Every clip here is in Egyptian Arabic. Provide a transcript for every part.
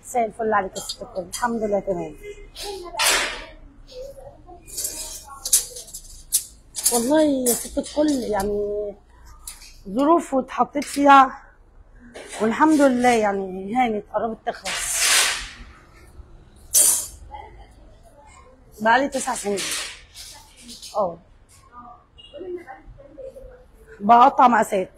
مساء الفل عليك يا ست الكل الحمد لله تمام والله يا ست الكل يعني ظروف واتحطيت فيها والحمد لله يعني هانت قربت تخلص بقالي تسع سنين اه بقطع مقاسات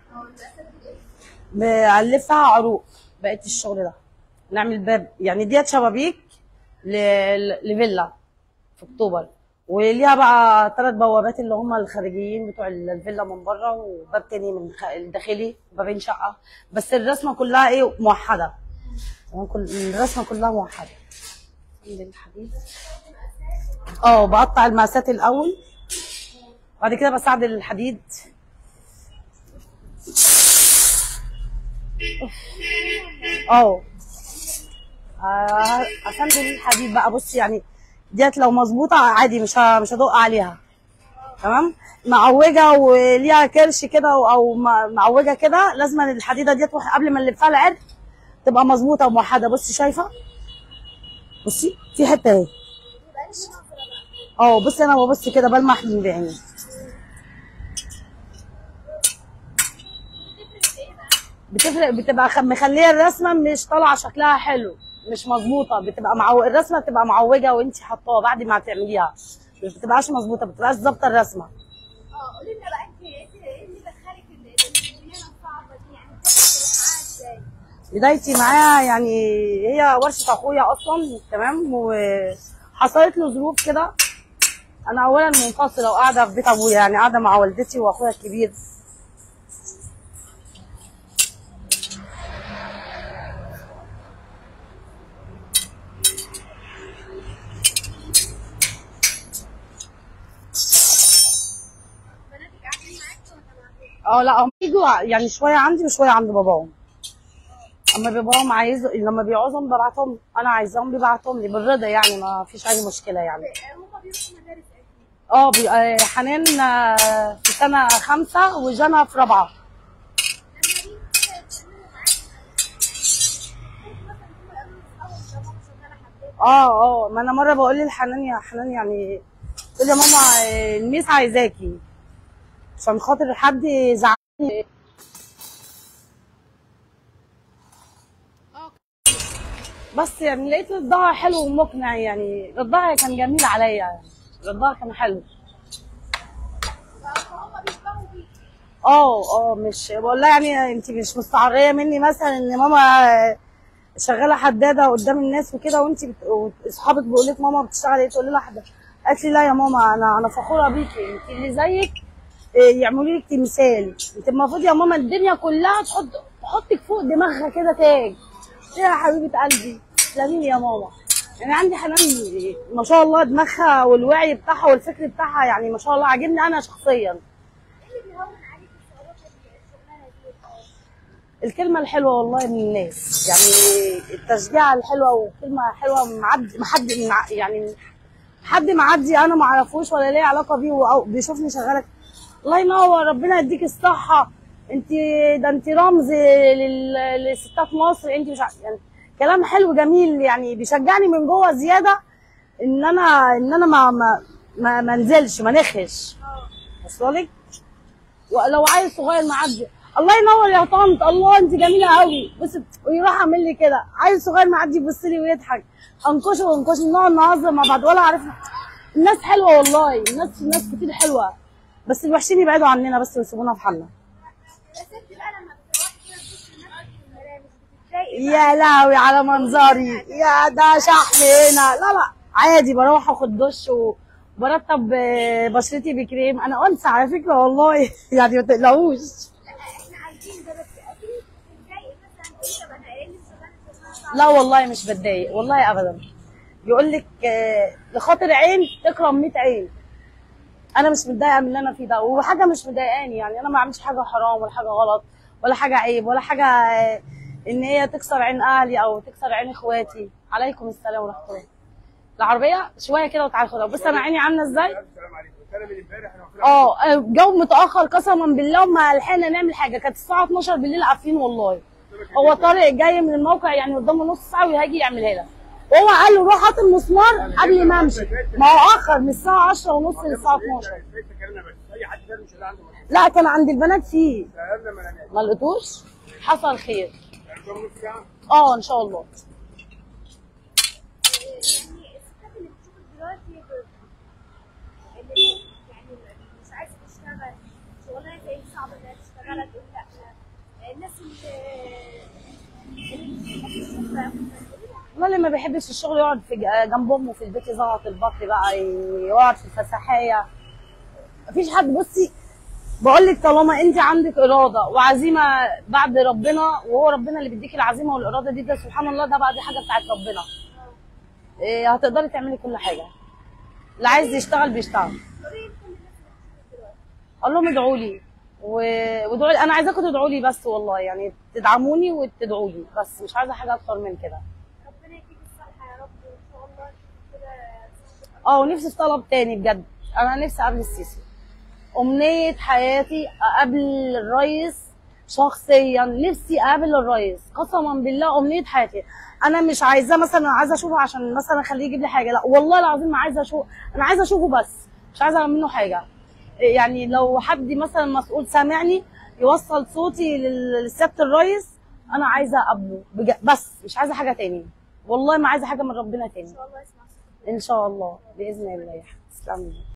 بألفها عروق بقيت الشغل ده نعمل باب يعني ديت شبابيك ل- لفيلا في اكتوبر وليها بقى ثلاث بوابات اللي هم الخارجيين بتوع الفيلا من بره وباب تاني من خ- الداخلي وبابين شقه بس الرسمه كلها ايه موحده تمام كل الرسمه كلها موحده عند الحديد اه بقطع المقاسات الاول بعد كده بستعمل الحديد اه آه، اسندل الحديد بقى بص يعني ديت لو مظبوطه عادي مش ه- مش هدق عليها تمام معوجه وليها كرش كده او- او م- معوجه كده لازم الحديده ديت وح- قبل ما نلفها العرق تبقى مظبوطه وموحده بصي شايفه بصي في حته اهي اه بصي انا ببص كده بلمح من بعيني بتفرق بتبقى خ- مخليه الرسمه مش طالعه شكلها حلو مش مظبوطه بتبقى معو... الرسمه بتبقى معوجه وانت حطاها بعد ما تعمليها مش بتبقاش مظبوطه بتبقاش ظابطه الرسمه اه قولي لنا بقى انت انت ايه اللي دخلك ال- المهنه الصعبه دي يعني بدأتي معاها ازاي؟ بدايتي معاها يعني هي ورشه اخويا اصلا تمام وحصلت له ظروف كده انا اولا منفصله وقاعده في بيت ابويا يعني قاعده مع والدتي واخويا الكبير بناتك قاعدين معاكي ولا مع اه لا هم بيجوا يعني شويه عندي وشويه عند باباهم اما باباهم عايز لما بيعوزهم ببعتهم انا عايزاهم بيبعتهم لي بالرضا يعني ما فيش اي مشكله يعني هما بيروحوا مدارس اكيد اه بي- آه، حنان آه، في سنه خمسه وجنى في رابعه لما بيجوا مثلا يكونوا قالوا لاصحابهم ده ماما شغاله حبيت اه اه ما انا مره بقول لحنان يا حنان يعني تقول يا ماما آه، الميس عايزاكي عشان خاطر حد زعلني بس يعني لقيت ردها حلو ومقنع يعني ردها كان جميل عليا يعني ردها كان حلو فهم بيشبهوا بيكي اه اه مش بقول لها يعني انت مش مستعريه مني مثلا ان ماما شغاله حداده قدام الناس وكده وانت بت... واصحابك بيقول لك ماما بتشتغل ايه تقول لها حداده قالت لي لا يا ماما انا انا فخوره بيكي انت اللي زيك إيه، يعملوا لك تمثال انت المفروض يا ماما الدنيا كلها تحط تحطك فوق دماغها كده تاج قلت لها يا حبيبه قلبي تسلمي لي يا ماما يعني عندي حنان ما شاء الله دماغها والوعي بتاعها والفكر بتاعها يعني ما شاء الله عاجبني انا شخصيا ايه اللي بيهون عليكي صعوبات الشغلانه دي الكلمة الحلوة والله من الناس يعني التشجيع الحلوة وكلمة حلوة معدي محد من ع- يعني حد معدي انا ما اعرفوش ولا ليه علاقة بيه او بيشوفني شغالة الله ينور ربنا يديك الصحة انت ده انت رمز لل- لستات مصر انت مش ع- يعني كلام حلو جميل يعني بيشجعني من جوه زيادة ان انا ان انا ما ما ما, ما انزلش ما نخش وصل لك ولو عيل صغير معدي الله ينور يا طنط الله انت جميله قوي بص ويروح عامل لي كده عيل صغير معدي يبص لي ويضحك انكشه وانكشه نقعد نهزر مع بعض ولا عارفنا الناس حلوه والله الناس الناس كتير حلوه بس الوحشين يبعدوا عننا بس ويسيبونا في حالنا بس انت بقى لما بتروحي كده تبصي لنفسك في المرايه مش بتتضايقي يا لهوي على منظري يا ده شحم هنا لا لا عادي بروح اخد دش وبرطب آه، بشرتي بكريم انا انثى على فكره والله يعني ما تقلقوش لا احنا عايزين ده بس اكيد بتتضايقي مثلا ايه طب انا ايه اللي شغاله شغلانه صعبه لا والله مش بتضايق والله ابدا يقول لك آه، لخاطر عين تكرم 100 عين انا مش متضايقه من اللي انا فيه ده وحاجه مش مضايقاني يعني انا ما عملتش حاجه حرام ولا حاجه غلط ولا حاجه عيب ولا حاجه آه، ان هي تكسر عين اهلي او تكسر عين اخواتي عليكم السلام ورحمه الله العربيه شويه كده وتعالى خدها بص انا عيني عامله ازاي السلام عليكم انا من امبارح انا واخدها اه جو متاخر قسما بالله وما لحقنا نعمل حاجه كانت الساعه 12 بالليل قافلين والله هو طارق جاي من الموقع يعني قدامه نص ساعه وهيجي يعملها لك وهو قال له روح هات المسمار قبل ما امشي ما هو اخر من الساعه 10 ونص للساعه 12 ازاي تكلمنا بس اي حد تاني مش اللي عنده مشكله لا كان عند البنات فيه سهلنا ما لقيناش ما لقيتوش حصل خير يعني كم نص ساعه اه ان شاء الله يعني الستات اللي بتشوفك دلوقتي ب- اللي يعني مش عايزه تشتغل شغلانه زي صعبه انها تشتغلها تقول لا الناس اللي اللي بتحب الشغل والله اللي ما بيحبش الشغل يقعد في ج- جنب امه في البيت يزغط البطل بقى يقعد في الفسحيه مفيش حد بصي بقول لك طالما انت عندك اراده وعزيمه بعد ربنا وهو ربنا اللي بيديكي العزيمه والاراده دي ده سبحان الله ده بقى دي حاجه بتاعت ربنا إيه هتقدري تعملي كل حاجه اللي عايز يشتغل بيشتغل اقول لهم ادعوا لي و- وادعوا لي انا عايزاكم تدعوا لي بس والله يعني تدعموني وتدعوا لي بس مش عايزه حاجه اكتر من كده ربنا يديك الصحه يا رب وان شاء الله تشوف كده اه ونفسي في طلب تاني بجد انا نفسي اقابل السيسي امنيه حياتي اقابل الرئيس شخصيا نفسي اقابل الرئيس قسما بالله امنيه حياتي انا مش عايزاه مثلا عايزه اشوفه عشان مثلا اخليه يجيب لي حاجه لا والله العظيم ما عايزه اشوف انا عايزه اشوفه بس مش عايزه منه حاجه يعني لو حد مثلا مسؤول سامعني يوصل صوتي لل- لسياده الرئيس انا عايزه اقابله بج- بس مش عايزه حاجه تاني والله ما عايزه حاجه من ربنا تاني ان شاء الله يسمع صوتك ان شاء الله باذن الله يا حبيبي تسلمي